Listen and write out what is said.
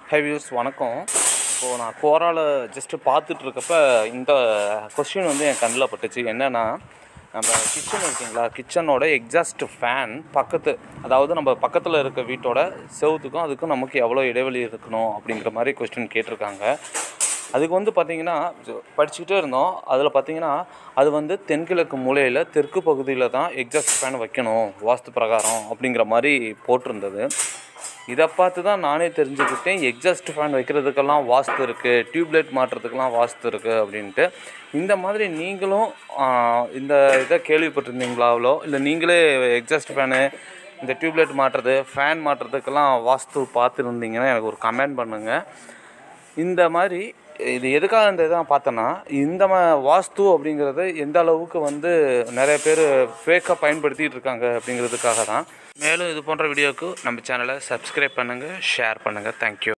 high views வணக்கம் இப்போது நான் கோரால ஜஸ்ட்டு பார்த்துட்டு இருக்கப்ப இந்த கொஸ்டின் வந்து என் கண்ணில் பட்டுச்சு என்னென்னா நம்ம கிச்சன் இருக்குங்களா கிச்சனோட எக்ஸாஸ்ட் ஃபேன் பக்கத்து அதாவது நம்ம பக்கத்தில் இருக்க வீட்டோட செவுத்துக்கும் அதுக்கும் நமக்கு எவ்வளோ இடைவெளி இருக்கணும் அப்படிங்கிற மாதிரி கொஸ்டின் கேட்டிருக்காங்க அதுக்கு வந்து பார்த்தீங்கன்னா படிச்சுக்கிட்டே இருந்தோம் அதில் பார்த்தீங்கன்னா அது வந்து தென்கிழக்கு மூலையில் தெற்கு பகுதியில் தான் எக்ஸாஸ்ட் ஃபேன் வைக்கணும் வாஸ்து பிரகாரம் அப்படிங்கிற மாதிரி போட்டிருந்தது இதை பார்த்து தான் நானே தெரிஞ்சுக்கிட்டேன் எக்ஸாஸ்ட் ஃபேன் வைக்கிறதுக்கெல்லாம் வாஸ்து இருக்குது டியூப்லைட் மாட்டுறதுக்கெல்லாம் வாஸ்து இருக்குது அப்படின்ட்டு இந்த மாதிரி நீங்களும் ஆஹ், இந்த இதை கேள்விப்பட்டிருந்தீங்களாவளோ இல்லை நீங்களே எக்ஸாஸ்ட் ஃபேனு இந்த டியூப்லைட் மாட்டுறது ஃபேன் மாட்டுறதுக்கெல்லாம் வாஸ்து பார்த்துருந்தீங்கன்னா எனக்கு ஒரு கமெண்ட் பண்ணுங்கள் இந்த மாதிரி இது எதுக்காக இந்த இதை நான் பார்த்தேன்னா இந்த ம வாஸ்து அப்படிங்கிறது எந்த அளவுக்கு வந்து நிறைய பேர் ஃபேக்காக பயன்படுத்திகிட்டு இருக்காங்க அப்படிங்கிறதுக்காக தான் மேலும் இது போன்ற வீடியோவுக்கு நம்ம சேனலை சப்ஸ்கிரைப் பண்ணுங்கள் ஷேர் பண்ணுங்கள் தேங்க்யூ